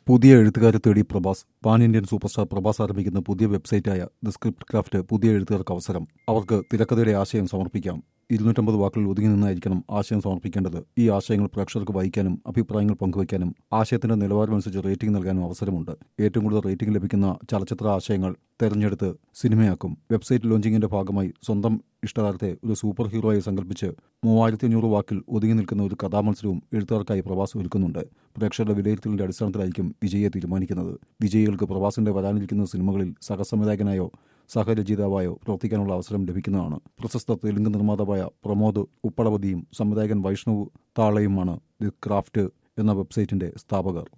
പുതിയ എഴുത്തുകാരെ തേടി Prabhas pan Indian super star Prabhas ആരംഭിക്കുന്ന പുതിയ വെബ്സൈറ്റായ ദ സ്ക്രിപ്റ്റ് ക്രാഫ്റ്റ് പുതിയ എഴുത്തുകാർക്ക് അവസരം അവർക്ക് തിരക്കഥയുടെ ആശയം സമർപ്പിക്കാം ഇരുന്നൂറ്റമ്പത് വാക്കുകളിൽ ഒതുങ്ങി നിന്നായിരിക്കണം ആശയം സമർപ്പിക്കേണ്ടത് ഈ ആശയങ്ങൾ പ്രേക്ഷകർക്ക് വായിക്കാനും അഭിപ്രായങ്ങൾ പങ്കുവയ്ക്കാനും ആശയത്തിന്റെ നിലവാരമനുസരിച്ച് റേറ്റിംഗ് നൽകാനും അവസരമുണ്ട് ഏറ്റവും കൂടുതൽ റേറ്റിംഗ് ലഭിക്കുന്ന ചലച്ചിത്ര ആശയങ്ങൾ തെരഞ്ഞെടുത്ത് സിനിമയാക്കും വെബ്സൈറ്റ് ലോഞ്ചിങ്ങിന്റെ ഭാഗമായി സ്വന്തം ഇഷ്ടതാരത്തെ ഒരു സൂപ്പർ ഹീറോയായി സങ്കല്പിച്ച് മൂവായിരത്തി അഞ്ഞൂറ് വാക്കിൽ ഒതുങ്ങി നിൽക്കുന്ന ഒരു കഥാമത്സരവും എഴുത്തുകാർക്കായി പ്രവാസ് ഒരുക്കുന്നുണ്ട് പ്രേക്ഷകരുടെ വിലയിരുത്തലിന്റെ അടിസ്ഥാനത്തിലായിരിക്കും വിജയിയെ തീരുമാനിക്കുന്നത് വിജയികൾക്ക് പ്രവാസിന്റെ വരാനിരിക്കുന്ന സിനിമകളിൽ സഹസംവിധായകനായോ സഹരചയിതാവായോ പ്രവർത്തിക്കാനുള്ള അവസരം ലഭിക്കുന്നതാണ് പ്രശസ്ത തെലുങ്ക് നിർമ്മാതാവായ പ്രമോദ് ഉപ്പളപതിയും സംവിധായകൻ വൈഷ്ണവ് താളയുമാണ് ദി ക്രാഫ്റ്റ് എന്ന വെബ്സൈറ്റിന്റെ സ്ഥാപകർ